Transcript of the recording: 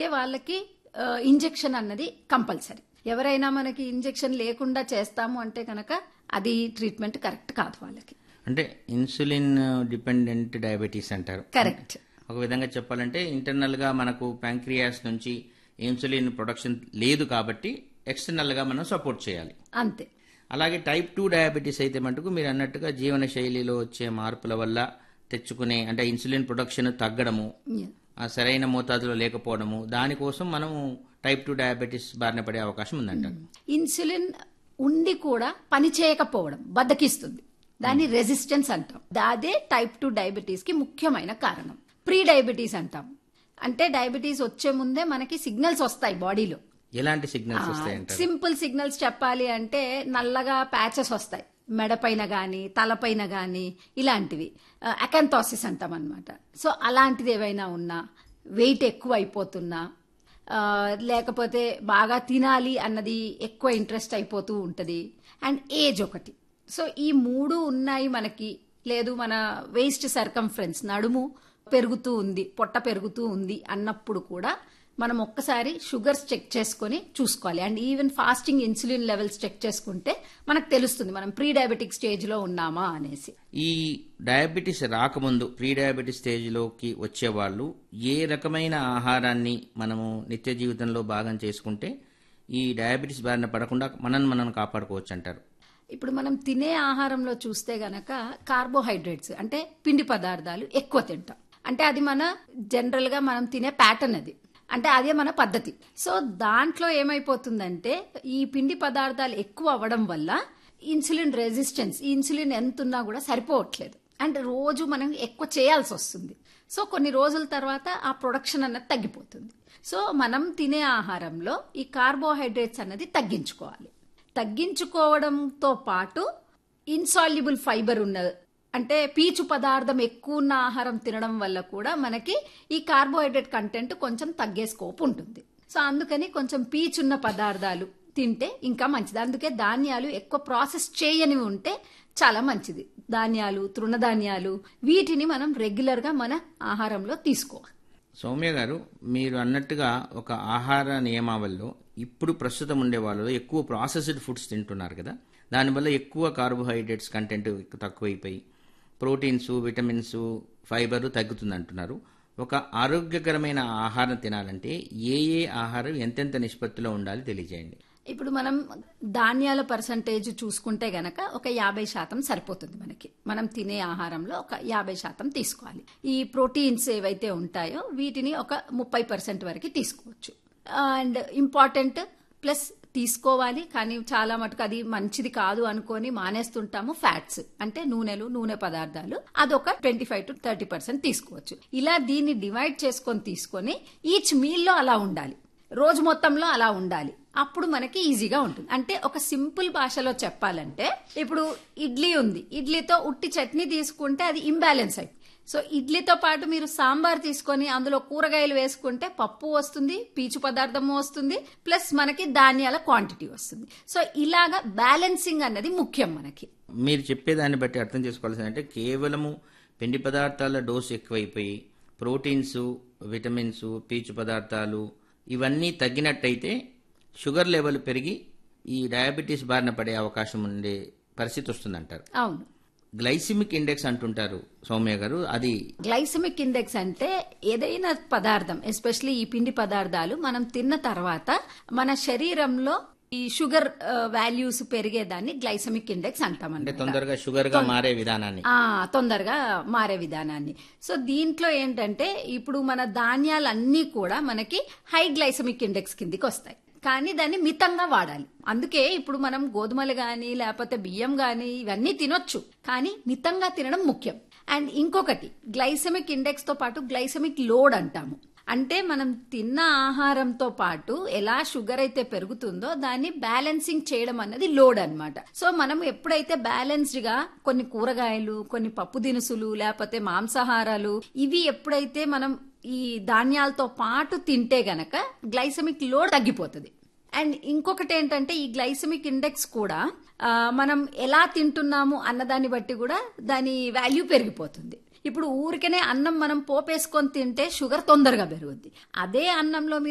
వాళ్ళకి ఇంజెక్షన్ అన్నది కంపల్సరీ ఎవరైనా మనకి ఇంజెక్షన్ లేకుండా చేస్తాము అంటే కనుక అది ట్రీట్మెంట్ కరెక్ట్ కాదు వాళ్ళకి అంటే ఇన్సులిన్ డిపెండెంట్ డయాబెటీస్ అంటారు కరెక్ట్ ఒక విధంగా చెప్పాలంటే ఇంటర్నల్ గా మనకు ప్యాంక్రియాస్ నుంచి ఇన్సులిన్ ప్రొడక్షన్ లేదు కాబట్టి ఎక్స్టర్నల్ గా మనం సపోర్ట్ చేయాలి అంతే అలాగే టైప్ టూ డయాబెటీస్ అయితే మటుకు మీరు అన్నట్టుగా జీవన శైలిలో వచ్చే మార్పుల వల్ల తెచ్చుకునే అంటే ఇన్సులిన్ ప్రొడక్షన్ తగ్గడము Yeah. ఆ సరైన మోతాదులో లేకపోవడము దానికోసం మనం టైప్ టూ డయాబెటీస్ బారిన పడే అవకాశం ఉందంటారు ఇన్సులిన్ ఉండి కూడా పని చేయకపోవడం బద్దకిస్తుంది దాన్ని రెసిస్టెన్స్ అంటాం అదే టైప్ టూ డయాబెటీస్ కి ముఖ్యమైన కారణం ప్రీ డయాబెటీస్ అంటాం అంటే డయాబెటీస్ వచ్చే ముందే మనకి సిగ్నల్స్ వస్తాయి బాడీలో ఎలాంటి సిగ్నల్స్ వస్తాయంటారు సింపుల్ సిగ్నల్స్ చెప్పాలి అంటే నల్లగా ప్యాచెస్ వస్తాయి మెడపైన గాని తలపైన గాని ఇలాంటివి అకంథాసిస్ అంటాం అనమాట సో అలాంటిది ఏవైనా ఉన్నా వెయిట్ ఎక్కువ అయిపోతున్నా ఆ, లేకపోతే బాగా తినాలి అన్నది ఎక్కువ ఇంట్రెస్ట్ అయిపోతూ ఉంటుంది అండ్ ఏజ్ ఒకటి సో ఈ మూడు ఉన్నాయి మనకి లేదు మన వేస్ట్ సర్కంఫరెన్స్ నడుము పెరుగుతూ ఉంది పొట్ట పెరుగుతూ ఉంది అన్నప్పుడు కూడా మనం ఒక్కసారి షుగర్స్ చెక్ చేసుకొని చూసుకోవాలి and even fasting insulin levels check చేసుకుంటే మనకు తెలుస్తుంది మనం ప్రీ డయాబెటిక్ స్టేజ్ లో ఉన్నామా అనేసి ఈ డయాబెటీస్ రాకముందు ప్రీ డయాబెటీస్ స్టేజ్లోకి వచ్చేవాళ్ళు ఏ రకమైన ఆహారాన్ని మనము నిత్య జీవితంలో భాగం చేసుకుంటే ఈ డయాబెటీస్ బారిన పడకుండా మనల్ని మనం కాపాడుకోవచ్చు అంటారు ఇప్పుడు మనం తినే ఆహారంలో చూస్తే గనక కార్బోహైడ్రేట్స్ అంటే పిండి పదార్థాలు ఎక్కువ తింటాం అంటే అది మన జనరల్ గా మనం తినే ప్యాటర్న్ అది అంటే అదే మన పద్ధతి సో దాంట్లో ఏమైపోతుందంటే ఈ పిండి పదార్థాలు ఎక్కువ అవ్వడం వల్ల ఇన్సులిన్ రెసిస్టెన్స్ ఈ ఇన్సులిన్ ఎంత ఉన్నా కూడా సరిపోవట్లేదు అండ్ రోజు మనం ఎక్కువ చేయాల్సి వస్తుంది సో కొన్ని రోజుల తర్వాత ఆ ప్రొడక్షన్ అన్నది తగ్గిపోతుంది సో మనం తినే ఆహారంలో ఈ కార్బోహైడ్రేట్స్ అన్నది తగ్గించుకోవాలి తగ్గించుకోవడంతో పాటు ఇన్సాల్యుబుల్ ఫైబర్ ఉన్న అంటే పీచు పదార్థం ఎక్కువ ఉన్న ఆహారం తినడం వల్ల కూడా మనకి ఈ కార్బోహైడ్రేట్ కంటెంట్ కొంచెం తగ్గే స్కోప్ ఉంటుంది సో అందుకని కొంచెం పీచున్న పదార్థాలు తింటే ఇంకా మంచిది అందుకే ధాన్యాలు ఎక్కువ ప్రాసెస్ చేయనివి ఉంటే చాలా మంచిది ధాన్యాలు తృణధాన్యాలు వీటిని మనం రెగ్యులర్ గా మన ఆహారంలో తీసుకోవాలి సౌమ్య గారు మీరు అన్నట్టుగా ఒక ఆహార నియమావళిలో ఇప్పుడు ప్రస్తుతం ఉండే వాళ్ళలో ఎక్కువ ప్రాసెస్డ్ ఫుడ్స్ తింటున్నారు కదా దానివల్ల ఎక్కువ కార్బోహైడ్రేట్స్ కంటెంట్ తక్కువైపోయి ప్రోటీన్స్ విటమిన్స్ ఫైబర్ తగ్గుతుంది అంటున్నారు ఒక ఆరోగ్యకరమైన ఆహారం తినాలంటే ఏ ఏ ఆహారం ఎంతెంత నిష్పత్తిలో ఉండాలి తెలియజేయండి ఇప్పుడు మనం ధాన్యాల పర్సంటేజ్ చూసుకుంటే గనక ఒక యాభై శాతం సరిపోతుంది మనకి మనం తినే ఆహారంలో ఒక యాభై శాతం తీసుకోవాలి ఈ ప్రోటీన్స్ ఏవైతే ఉంటాయో వీటిని ఒక ముప్పై పర్సెంట్ వరకు తీసుకోవచ్చు అండ్ ఇంపార్టెంట్ ప్లస్ తీసుకోవాలి కానీ చాలా మటుకు అది మంచిది కాదు అనుకొని మానేస్తుంటాము ఫ్యాట్స్ అంటే నూనెలు నూనె పదార్థాలు అదొక twenty five to thirty percent తీసుకోవచ్చు ఇలా దీన్ని డివైడ్ చేసుకొని తీసుకొని ఈచ్ మీల్లో అలా ఉండాలి రోజు మొత్తంలో అలా ఉండాలి అప్పుడు మనకి ఈజీగా ఉంటుంది అంటే ఒక సింపుల్ భాషలో చెప్పాలంటే ఇప్పుడు ఇడ్లీ ఉంది ఇడ్లీతో ఉట్టి చట్నీ తీసుకుంటే అది ఇంబ్యాలెన్స్ అయి సో ఇడ్లీతో పాటు మీరు సాంబార్ తీసుకొని అందులో కూరగాయలు వేసుకుంటే పప్పు వస్తుంది పీచు పదార్థము వస్తుంది ప్లస్ మనకి ధాన్యాల క్వాంటిటీ వస్తుంది సో ఇలాగా బ్యాలెన్సింగ్ అన్నది ముఖ్యం మనకి మీరు చెప్పేదాన్ని బట్టి అర్థం చేసుకోవాల్సింది అంటే కేవలము పిండి పదార్థాల డోస్ ఎక్కువైపోయి ప్రోటీన్స్ విటమిన్స్ పీచు పదార్థాలు ఇవన్నీ తగ్గినట్టయితే షుగర్ లెవెల్ పెరిగి ఈ డయాబెటీస్ బారిన పడే అవకాశం ఉండే పరిస్థితి వస్తుందంటారు అవును గ్లైసిమిక్ ఇండెక్స్ అంటుంటారు సౌమ్య గారు అది గ్లైసమిక్ ఇండెక్స్ అంటే ఏదైనా పదార్థం ఎస్పెషల్లీ ఈ పిండి పదార్థాలు మనం తిన్న తర్వాత మన శరీరంలో ఈ షుగర్ వాల్యూస్ పెరిగేదాన్ని గ్లైసమిక్ ఇండెక్స్ అంటే అంటామన్నమాట తొందరగా షుగర్ గా మారే విధానాన్ని ఆ తొందరగా మారే విధానాన్ని సో దీంట్లో ఏంటంటే ఇప్పుడు మన ధాన్యాలన్నీ కూడా మనకి హై గ్లైసమిక్ ఇండెక్స్ కిందికి వస్తాయి కానీ దాన్ని మితంగా వాడాలి అందుకే ఇప్పుడు మనం గోధుమలు గాని లేకపోతే బియ్యం గాని ఇవన్నీ తినొచ్చు కానీ మితంగా తినడం ముఖ్యం అండ్ ఇంకొకటి గ్లైసమిక్ ఇండెక్స్ తో పాటు గ్లైసమిక్ లోడ్ అంటాము అంటే మనం తిన్న ఆహారంతో పాటు ఎలా షుగర్ అయితే పెరుగుతుందో దాన్ని బ్యాలెన్సింగ్ చేయడం అన్నది లోడ్ అన్నమాట సో మనం ఎప్పుడైతే బ్యాలెన్స్డ్ గా కొన్ని కూరగాయలు కొన్ని పప్పు దినుసులు లేకపోతే మాంసాహారాలు ఇవి ఎప్పుడైతే మనం ఈ ధాన్యాలతో పాటు తింటే గనక గ్లైసమిక్ లోడ్ తగ్గిపోతుంది అండ్ ఇంకొకటి ఏంటంటే ఈ గ్లైసమిక్ ఇండెక్స్ కూడా ఆ, మనం ఎలా తింటున్నాము అన్నదాన్ని బట్టి కూడా దాని వాల్యూ పెరిగిపోతుంది ఇప్పుడు ఊరికనే అన్నం మనం పోపేసుకొని తింటే షుగర్ తొందరగా పెరుగుద్ది అదే అన్నంలో మీరు